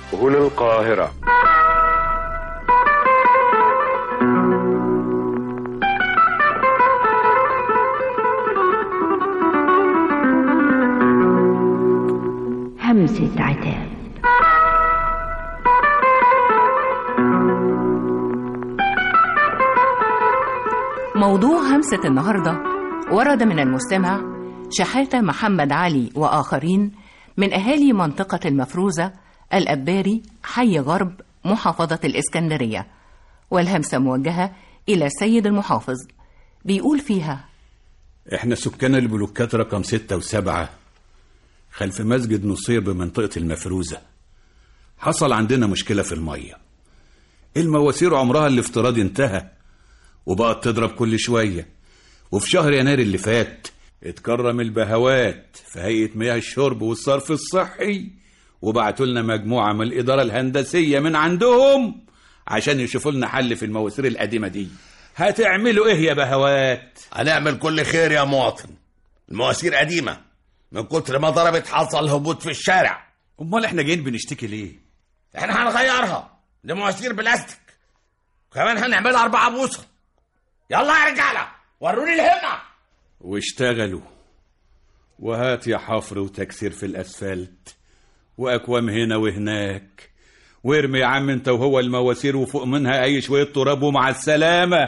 هنا القاهرة همسة عتاب موضوع همسة النهاردة ورد من المستمع شحاتة محمد علي وآخرين من أهالي منطقة المفروزة الأباري حي غرب محافظة الإسكندرية والهمسة موجهة إلى السيد المحافظ بيقول فيها احنا سكان البلوكات رقم ستة وسبعة خلف مسجد نصير بمنطقة المفروزة حصل عندنا مشكلة في المية المواسير عمرها الافتراضي انتهى وبقت تضرب كل شوية وفي شهر يناير اللي فات اتكرم البهوات في هيئة مياه الشرب والصرف الصحي وبعتوا لنا مجموعة من الإدارة الهندسية من عندهم عشان يشوفوا لنا حل في المواسير القديمة دي هتعملوا ايه يا بهوات هنعمل كل خير يا مواطن المواسير قديمة من كتر ما ضربت حصل هبوط في الشارع امال احنا جايين بنشتكي ليه احنا هنغيرها لمواسير بلاستيك كمان هنعملها أربعة بوصة يلا يا رجالة وروني الهمة واشتغلوا وهات يا حفر وتكسير في الاسفلت واكوام هنا وهناك وارمي يا عم انت وهو المواسير وفوق منها اي شويه تراب ومع السلامه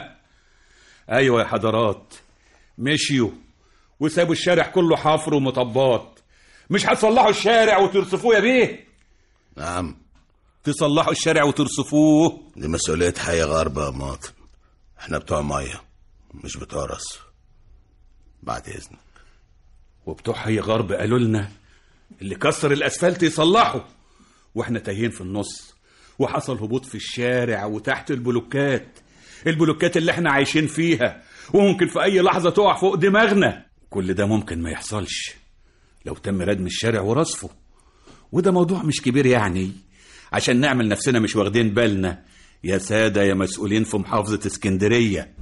ايوه يا حضرات مشيوا وسابوا الشارع كله حفر ومطبات مش هتصلحوا الشارع وترصفوه يا بيه نعم تصلحوا الشارع وترصفوه دي مسؤولية حي غربة يا مواطن احنا بتوع مية مش بتوع رصف بعد إذنك وبتوع حي غرب قالوا لنا اللي كسر الاسفلت يصلحه واحنا تايهين في النص وحصل هبوط في الشارع وتحت البلوكات البلوكات اللي احنا عايشين فيها وممكن في اي لحظه تقع فوق دماغنا كل ده ممكن ما يحصلش لو تم ردم الشارع ورصفه وده موضوع مش كبير يعني عشان نعمل نفسنا مش واخدين بالنا يا ساده يا مسؤولين في محافظه اسكندريه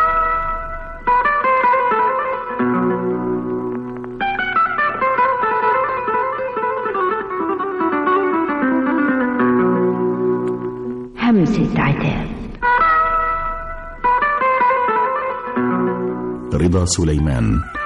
همسة عتاب رضا سليمان